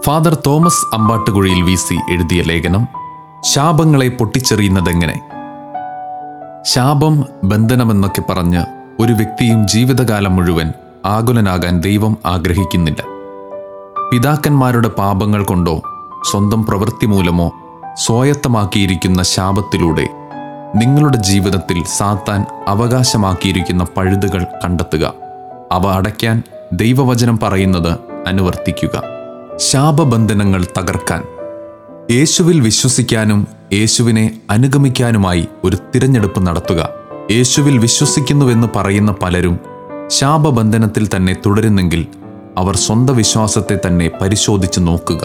father Thomas അമ്പാട്ടുകുഴിയിൽ വീസി എഴുതിയ ലേഖനം ശാപങ്ങളെ പൊട്ടിച്ചെറിയുന്നതെങ്ങനെ ശാപം ബന്ധനമെന്നൊക്കെ പറഞ്ഞ് ഒരു വ്യക്തിയും ജീവിതകാലം മുഴുവൻ ആകുലനാകാൻ ദൈവം ആഗ്രഹിക്കുന്നില്ല പിതാക്കന്മാരുടെ പാപങ്ങൾ കൊണ്ടോ സ്വന്തം പ്രവൃത്തി മൂലമോ സ്വായത്തമാക്കിയിരിക്കുന്ന ശാപത്തിലൂടെ നിങ്ങളുടെ ജീവിതത്തിൽ സാത്താൻ അവകാശമാക്കിയിരിക്കുന്ന പഴുതുകൾ കണ്ടെത്തുക അവ അടയ്ക്കാൻ ദൈവവചനം പറയുന്നത് അനുവർത്തിക്കുക ശാപബന്ധനങ്ങൾ തകർക്കാൻ യേശുവിൽ വിശ്വസിക്കാനും യേശുവിനെ അനുഗമിക്കാനുമായി ഒരു തിരഞ്ഞെടുപ്പ് നടത്തുക യേശുവിൽ വിശ്വസിക്കുന്നുവെന്ന് പറയുന്ന പലരും ശാപബന്ധനത്തിൽ തന്നെ തുടരുന്നെങ്കിൽ അവർ സ്വന്തം വിശ്വാസത്തെ തന്നെ പരിശോധിച്ച് നോക്കുക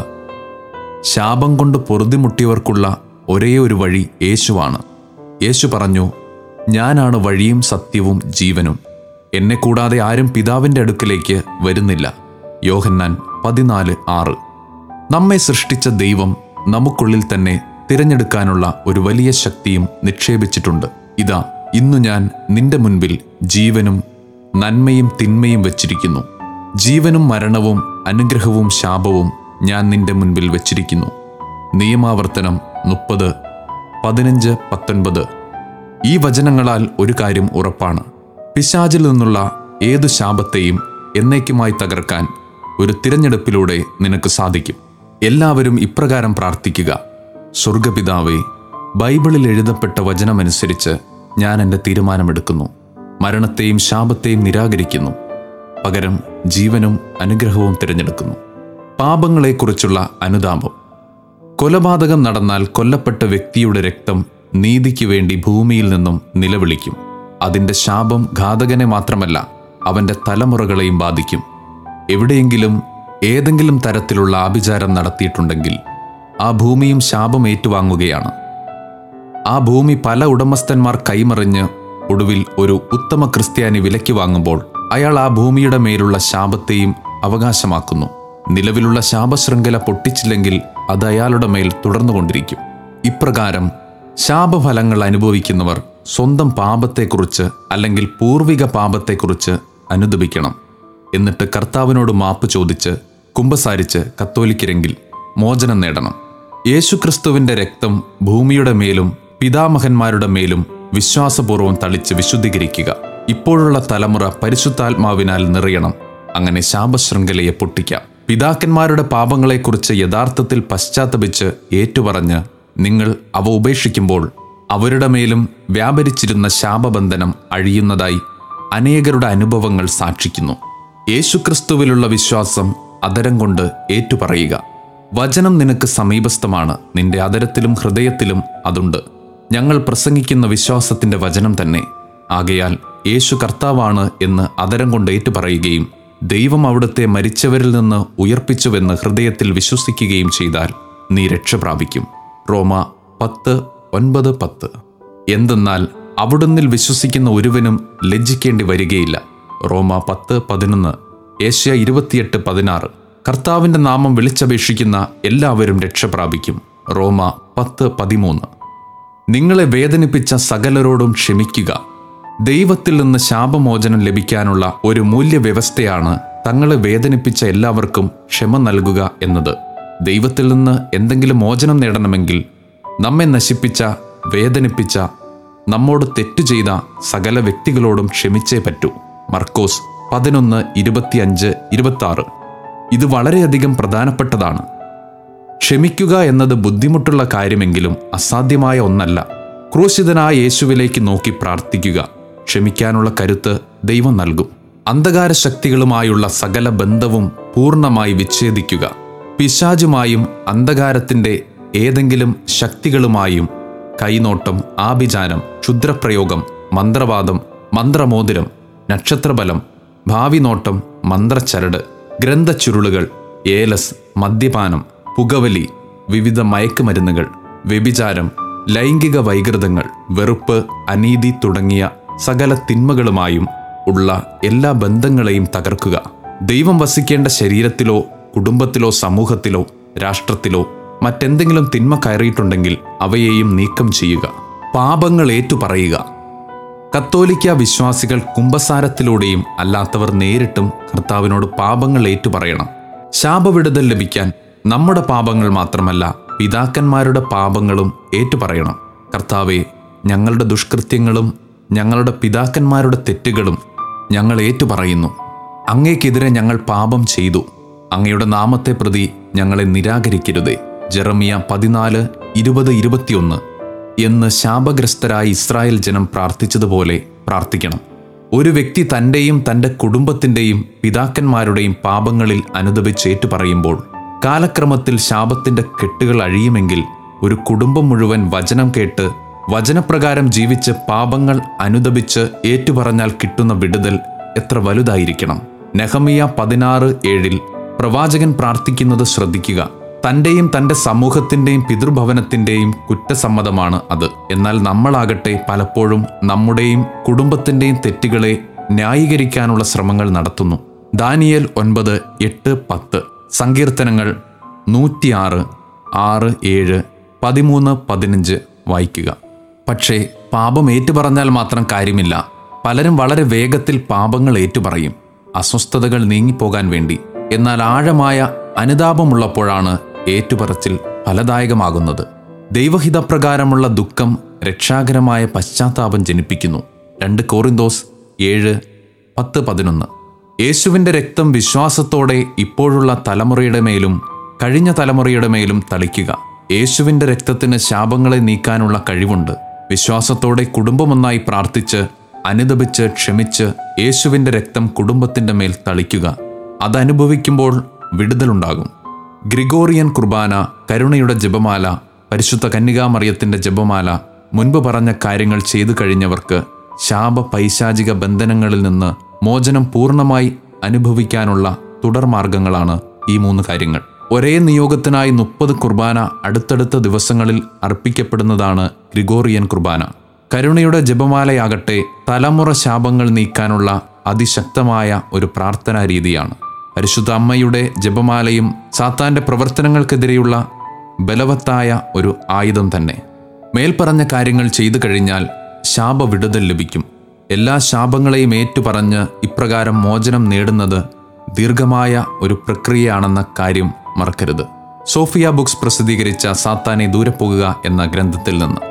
ശാപം കൊണ്ട് പൊറുതിമുട്ടിയവർക്കുള്ള ഒരേ ഒരു വഴി യേശുവാണ് യേശു പറഞ്ഞു ഞാനാണ് വഴിയും സത്യവും ജീവനും എന്നെ കൂടാതെ ആരും പിതാവിൻ്റെ അടുക്കലേക്ക് വരുന്നില്ല യോഹന്നാൻ പതിനാല് ആറ് നമ്മെ സൃഷ്ടിച്ച ദൈവം നമുക്കുള്ളിൽ തന്നെ തിരഞ്ഞെടുക്കാനുള്ള ഒരു വലിയ ശക്തിയും നിക്ഷേപിച്ചിട്ടുണ്ട് ഇതാ ഇന്നു ഞാൻ നിന്റെ മുൻപിൽ ജീവനും നന്മയും തിന്മയും വച്ചിരിക്കുന്നു ജീവനും മരണവും അനുഗ്രഹവും ശാപവും ഞാൻ നിന്റെ മുൻപിൽ വച്ചിരിക്കുന്നു നിയമാവർത്തനം മുപ്പത് പതിനഞ്ച് പത്തൊൻപത് ഈ വചനങ്ങളാൽ ഒരു കാര്യം ഉറപ്പാണ് പിശാചിൽ നിന്നുള്ള ഏതു ശാപത്തെയും എന്നേക്കുമായി തകർക്കാൻ ഒരു തിരഞ്ഞെടുപ്പിലൂടെ നിനക്ക് സാധിക്കും എല്ലാവരും ഇപ്രകാരം പ്രാർത്ഥിക്കുക സ്വർഗപിതാവേ ബൈബിളിൽ എഴുതപ്പെട്ട വചനമനുസരിച്ച് ഞാൻ എൻ്റെ തീരുമാനമെടുക്കുന്നു മരണത്തെയും ശാപത്തെയും നിരാകരിക്കുന്നു പകരം ജീവനും അനുഗ്രഹവും തിരഞ്ഞെടുക്കുന്നു പാപങ്ങളെക്കുറിച്ചുള്ള അനുതാപം കൊലപാതകം നടന്നാൽ കൊല്ലപ്പെട്ട വ്യക്തിയുടെ രക്തം നീതിക്ക് വേണ്ടി ഭൂമിയിൽ നിന്നും നിലവിളിക്കും അതിൻ്റെ ശാപം ഘാതകനെ മാത്രമല്ല അവൻ്റെ തലമുറകളെയും ബാധിക്കും എവിടെയെങ്കിലും ഏതെങ്കിലും തരത്തിലുള്ള ആഭിചാരം നടത്തിയിട്ടുണ്ടെങ്കിൽ ആ ഭൂമിയും ശാപം ഏറ്റുവാങ്ങുകയാണ് ആ ഭൂമി പല ഉടമസ്ഥന്മാർ കൈമറിഞ്ഞ് ഒടുവിൽ ഒരു ഉത്തമ ക്രിസ്ത്യാനി വിലയ്ക്ക് വാങ്ങുമ്പോൾ അയാൾ ആ ഭൂമിയുടെ മേലുള്ള ശാപത്തെയും അവകാശമാക്കുന്നു നിലവിലുള്ള ശാപശൃംഖല പൊട്ടിച്ചില്ലെങ്കിൽ അത് അയാളുടെ മേൽ തുടർന്നുകൊണ്ടിരിക്കും ഇപ്രകാരം ശാപഫലങ്ങൾ അനുഭവിക്കുന്നവർ സ്വന്തം പാപത്തെക്കുറിച്ച് അല്ലെങ്കിൽ പൂർവിക പാപത്തെക്കുറിച്ച് അനുദപിക്കണം എന്നിട്ട് കർത്താവിനോട് മാപ്പ് ചോദിച്ച് കുമ്പസാരിച്ച് കത്തോലിക്കരെങ്കിൽ മോചനം നേടണം യേശുക്രിസ്തുവിന്റെ രക്തം ഭൂമിയുടെ മേലും പിതാമഹന്മാരുടെ മേലും വിശ്വാസപൂർവ്വം തളിച്ച് വിശുദ്ധീകരിക്കുക ഇപ്പോഴുള്ള തലമുറ പരിശുദ്ധാത്മാവിനാൽ നിറയണം അങ്ങനെ ശാപശൃംഖലയെ പൊട്ടിക്കാം പിതാക്കന്മാരുടെ പാപങ്ങളെക്കുറിച്ച് യഥാർത്ഥത്തിൽ പശ്ചാത്തപിച്ച് ഏറ്റുപറഞ്ഞ് നിങ്ങൾ അവ ഉപേക്ഷിക്കുമ്പോൾ അവരുടെ മേലും വ്യാപരിച്ചിരുന്ന ശാപബന്ധനം അഴിയുന്നതായി അനേകരുടെ അനുഭവങ്ങൾ സാക്ഷിക്കുന്നു യേശുക്രിസ്തുവിലുള്ള വിശ്വാസം അതരം കൊണ്ട് ഏറ്റുപറയുക വചനം നിനക്ക് സമീപസ്ഥമാണ് നിന്റെ അതരത്തിലും ഹൃദയത്തിലും അതുണ്ട് ഞങ്ങൾ പ്രസംഗിക്കുന്ന വിശ്വാസത്തിന്റെ വചനം തന്നെ ആകയാൽ യേശു കർത്താവാണ് എന്ന് അതരം കൊണ്ട് ഏറ്റുപറയുകയും ദൈവം അവിടുത്തെ മരിച്ചവരിൽ നിന്ന് ഉയർപ്പിച്ചുവെന്ന് ഹൃദയത്തിൽ വിശ്വസിക്കുകയും ചെയ്താൽ നീ രക്ഷ പ്രാപിക്കും റോമ പത്ത് ഒൻപത് പത്ത് എന്തെന്നാൽ അവിടുന്നിൽ വിശ്വസിക്കുന്ന ഒരുവനും ലജ്ജിക്കേണ്ടി വരികയില്ല റോമ പത്ത് പതിനൊന്ന് ഏഷ്യ ഇരുപത്തിയെട്ട് പതിനാറ് കർത്താവിന്റെ നാമം വിളിച്ചപേക്ഷിക്കുന്ന എല്ലാവരും രക്ഷ പ്രാപിക്കും റോമ പത്ത് പതിമൂന്ന് നിങ്ങളെ വേദനിപ്പിച്ച സകലരോടും ക്ഷമിക്കുക ദൈവത്തിൽ നിന്ന് ശാപമോചനം ലഭിക്കാനുള്ള ഒരു മൂല്യവ്യവസ്ഥയാണ് തങ്ങളെ വേദനിപ്പിച്ച എല്ലാവർക്കും ക്ഷമ നൽകുക എന്നത് ദൈവത്തിൽ നിന്ന് എന്തെങ്കിലും മോചനം നേടണമെങ്കിൽ നമ്മെ നശിപ്പിച്ച വേദനിപ്പിച്ച നമ്മോട് തെറ്റു ചെയ്ത സകല വ്യക്തികളോടും ക്ഷമിച്ചേ പറ്റൂ മർക്കോസ് പതിനൊന്ന് ഇരുപത്തിയഞ്ച് ഇരുപത്തി ആറ് ഇത് വളരെയധികം പ്രധാനപ്പെട്ടതാണ് ക്ഷമിക്കുക എന്നത് ബുദ്ധിമുട്ടുള്ള കാര്യമെങ്കിലും അസാധ്യമായ ഒന്നല്ല ക്രൂശിതനായ യേശുവിലേക്ക് നോക്കി പ്രാർത്ഥിക്കുക ക്ഷമിക്കാനുള്ള കരുത്ത് ദൈവം നൽകും അന്ധകാര ശക്തികളുമായുള്ള സകല ബന്ധവും പൂർണ്ണമായി വിച്ഛേദിക്കുക പിശാചുമായും അന്ധകാരത്തിന്റെ ഏതെങ്കിലും ശക്തികളുമായും കൈനോട്ടം ആഭിചാരം ക്ഷുദ്രപ്രയോഗം മന്ത്രവാദം മന്ത്രമോതിരം നക്ഷത്രബലം ഭാവിനോട്ടം മന്ത്രച്ചരട് ഗ്രന്ഥച്ചുരുളുകൾ ഏലസ് മദ്യപാനം പുകവലി വിവിധ മയക്കുമരുന്നുകൾ വ്യഭിചാരം ലൈംഗിക വൈകൃതങ്ങൾ വെറുപ്പ് അനീതി തുടങ്ങിയ സകല തിന്മകളുമായും ഉള്ള എല്ലാ ബന്ധങ്ങളെയും തകർക്കുക ദൈവം വസിക്കേണ്ട ശരീരത്തിലോ കുടുംബത്തിലോ സമൂഹത്തിലോ രാഷ്ട്രത്തിലോ മറ്റെന്തെങ്കിലും തിന്മ കയറിയിട്ടുണ്ടെങ്കിൽ അവയെയും നീക്കം ചെയ്യുക പാപങ്ങൾ ഏറ്റുപറയുക കത്തോലിക്ക വിശ്വാസികൾ കുംഭസാരത്തിലൂടെയും അല്ലാത്തവർ നേരിട്ടും കർത്താവിനോട് പാപങ്ങൾ ഏറ്റുപറയണം ശാപവിടുതൽ ലഭിക്കാൻ നമ്മുടെ പാപങ്ങൾ മാത്രമല്ല പിതാക്കന്മാരുടെ പാപങ്ങളും ഏറ്റുപറയണം കർത്താവെ ഞങ്ങളുടെ ദുഷ്കൃത്യങ്ങളും ഞങ്ങളുടെ പിതാക്കന്മാരുടെ തെറ്റുകളും ഞങ്ങൾ ഏറ്റുപറയുന്നു അങ്ങേക്കെതിരെ ഞങ്ങൾ പാപം ചെയ്തു അങ്ങയുടെ നാമത്തെ പ്രതി ഞങ്ങളെ നിരാകരിക്കരുതേ ജെറമിയ പതിനാല് ഇരുപത് ഇരുപത്തിയൊന്ന് എന്ന് ശാപഗ്രസ്തരായ ഇസ്രായേൽ ജനം പ്രാർത്ഥിച്ചതുപോലെ പ്രാർത്ഥിക്കണം ഒരു വ്യക്തി തൻ്റെയും തൻ്റെ കുടുംബത്തിൻ്റെയും പിതാക്കന്മാരുടെയും പാപങ്ങളിൽ അനുദപിച്ചേറ്റു പറയുമ്പോൾ കാലക്രമത്തിൽ ശാപത്തിൻ്റെ കെട്ടുകൾ അഴിയുമെങ്കിൽ ഒരു കുടുംബം മുഴുവൻ വചനം കേട്ട് വചനപ്രകാരം ജീവിച്ച് പാപങ്ങൾ അനുദപിച്ച് ഏറ്റുപറഞ്ഞാൽ കിട്ടുന്ന വിടുതൽ എത്ര വലുതായിരിക്കണം നെഹമിയ പതിനാറ് ഏഴിൽ പ്രവാചകൻ പ്രാർത്ഥിക്കുന്നത് ശ്രദ്ധിക്കുക തന്റെയും തന്റെ സമൂഹത്തിന്റെയും പിതൃഭവനത്തിന്റെയും കുറ്റസമ്മതമാണ് അത് എന്നാൽ നമ്മളാകട്ടെ പലപ്പോഴും നമ്മുടെയും കുടുംബത്തിന്റെയും തെറ്റുകളെ ന്യായീകരിക്കാനുള്ള ശ്രമങ്ങൾ നടത്തുന്നു ദാനിയേൽ ഒൻപത് എട്ട് പത്ത് സങ്കീർത്തനങ്ങൾ നൂറ്റിയാറ് ആറ് ഏഴ് പതിമൂന്ന് പതിനഞ്ച് വായിക്കുക പക്ഷേ പാപം ഏറ്റുപറഞ്ഞാൽ മാത്രം കാര്യമില്ല പലരും വളരെ വേഗത്തിൽ പാപങ്ങൾ ഏറ്റുപറയും അസ്വസ്ഥതകൾ നീങ്ങിപ്പോകാൻ വേണ്ടി എന്നാൽ ആഴമായ അനുതാപമുള്ളപ്പോഴാണ് ഏറ്റുപറച്ചിൽ ഫലദായകമാകുന്നത് ദൈവഹിതപ്രകാരമുള്ള ദുഃഖം രക്ഷാകരമായ പശ്ചാത്താപം ജനിപ്പിക്കുന്നു രണ്ട് കോറിന്തോസ് ഏഴ് പത്ത് പതിനൊന്ന് യേശുവിൻ്റെ രക്തം വിശ്വാസത്തോടെ ഇപ്പോഴുള്ള തലമുറയുടെ മേലും കഴിഞ്ഞ തലമുറയുടെ മേലും തളിക്കുക യേശുവിൻ്റെ രക്തത്തിന് ശാപങ്ങളെ നീക്കാനുള്ള കഴിവുണ്ട് വിശ്വാസത്തോടെ കുടുംബമൊന്നായി പ്രാർത്ഥിച്ച് അനുദപിച്ച് ക്ഷമിച്ച് യേശുവിൻ്റെ രക്തം കുടുംബത്തിൻ്റെ മേൽ തളിക്കുക അതനുഭവിക്കുമ്പോൾ വിടുതലുണ്ടാകും ഗ്രിഗോറിയൻ കുർബാന കരുണയുടെ ജപമാല പരിശുദ്ധ കന്യകാമറിയത്തിന്റെ ജപമാല മുൻപ് പറഞ്ഞ കാര്യങ്ങൾ ചെയ്തു കഴിഞ്ഞവർക്ക് ശാപ പൈശാചിക ബന്ധനങ്ങളിൽ നിന്ന് മോചനം പൂർണ്ണമായി അനുഭവിക്കാനുള്ള തുടർമാർഗങ്ങളാണ് ഈ മൂന്ന് കാര്യങ്ങൾ ഒരേ നിയോഗത്തിനായി മുപ്പത് കുർബാന അടുത്തടുത്ത ദിവസങ്ങളിൽ അർപ്പിക്കപ്പെടുന്നതാണ് ഗ്രിഗോറിയൻ കുർബാന കരുണയുടെ ജപമാലയാകട്ടെ തലമുറ ശാപങ്ങൾ നീക്കാനുള്ള അതിശക്തമായ ഒരു പ്രാർത്ഥനാ രീതിയാണ് പരിശുദ്ധ അമ്മയുടെ ജപമാലയും സാത്താന്റെ പ്രവർത്തനങ്ങൾക്കെതിരെയുള്ള ബലവത്തായ ഒരു ആയുധം തന്നെ മേൽപ്പറഞ്ഞ കാര്യങ്ങൾ ചെയ്തു കഴിഞ്ഞാൽ ശാപവിടുതൽ ലഭിക്കും എല്ലാ ശാപങ്ങളെയും ഏറ്റുപറഞ്ഞ് ഇപ്രകാരം മോചനം നേടുന്നത് ദീർഘമായ ഒരു പ്രക്രിയയാണെന്ന കാര്യം മറക്കരുത് സോഫിയ ബുക്സ് പ്രസിദ്ധീകരിച്ച സാത്താനെ ദൂരെ പോകുക എന്ന ഗ്രന്ഥത്തിൽ നിന്ന്